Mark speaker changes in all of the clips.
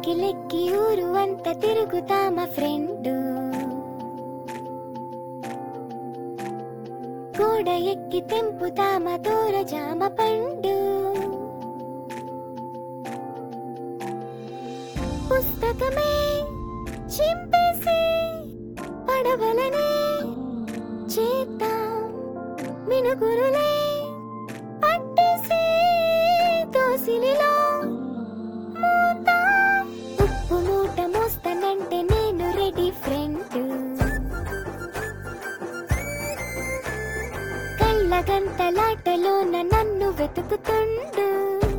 Speaker 1: సైకిలెక్కి ఊరు అంతా తిరుగుతామా ఫ్రెండ్ గోడ ఎక్కి తెంపుతామా దూర జామ పండు పుస్తకమే చింపేసి పడవలనే చేద్దాం మినుగురులే పట్టేసి దోసిలిలో మూత ఉప్పు మూట మోస్తానంటే నేను రెడీ ఫ్రెండ్ కళ్ళ గంటలాటలోన నన్ను వెతుకుతుండు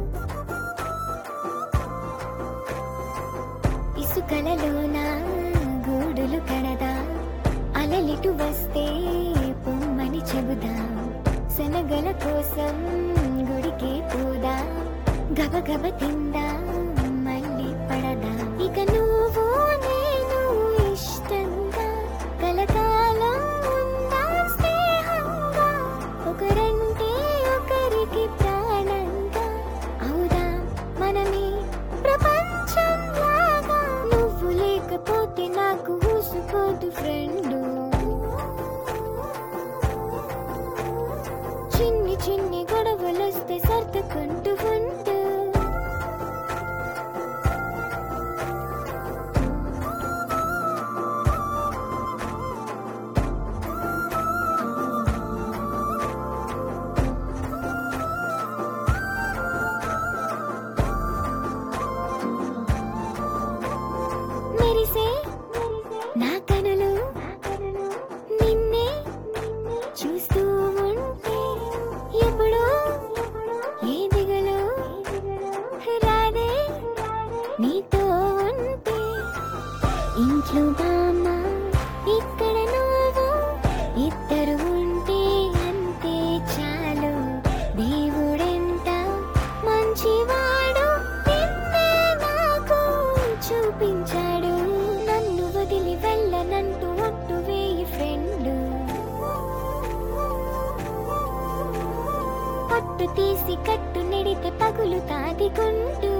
Speaker 1: ఇసుకలలోన గూడులు కడదా అలలిటు వస్తే పొమ్మని చెబుదా శనగల కోసం గుడికి పోదా గబగబ తిందా మళ్ళీ పడదా ఇక నువ్వు నేను ఇష్టంగా కలకాలం ఉందాం స్నేహంగా ఒకరంటే ఒకరికి ప్రాణంగా అవుదాం మనమే ప్రపంచంలాగా నువ్వు లేకపోతే నాకు ఊసుకోదు ఫ్రెండు చిన్ని చిన్ని గొడవలొస్తే సర్దుకుంటూ ఉంటూ మెరిసే నా కనులు నిన్నే చూస్తూ ఉంటే ఎప్పుడు ఏ దిగులు రాదే నీతో ఉంటే ఇంట్లో బామ్మ ఇక్కడ నువ్వు ఇద్దరు ఉంటే అంతే చాలు దేవుడెంత మంచివాడు నిన్నే నాకు చూపించాడు నన్ను వదిలి వెళ్ళనంటూ ఒట్టు వేయి ఫ్రెండ్ పట్టు తీసి కట్టు నెడితే పగులు తాదిగుండు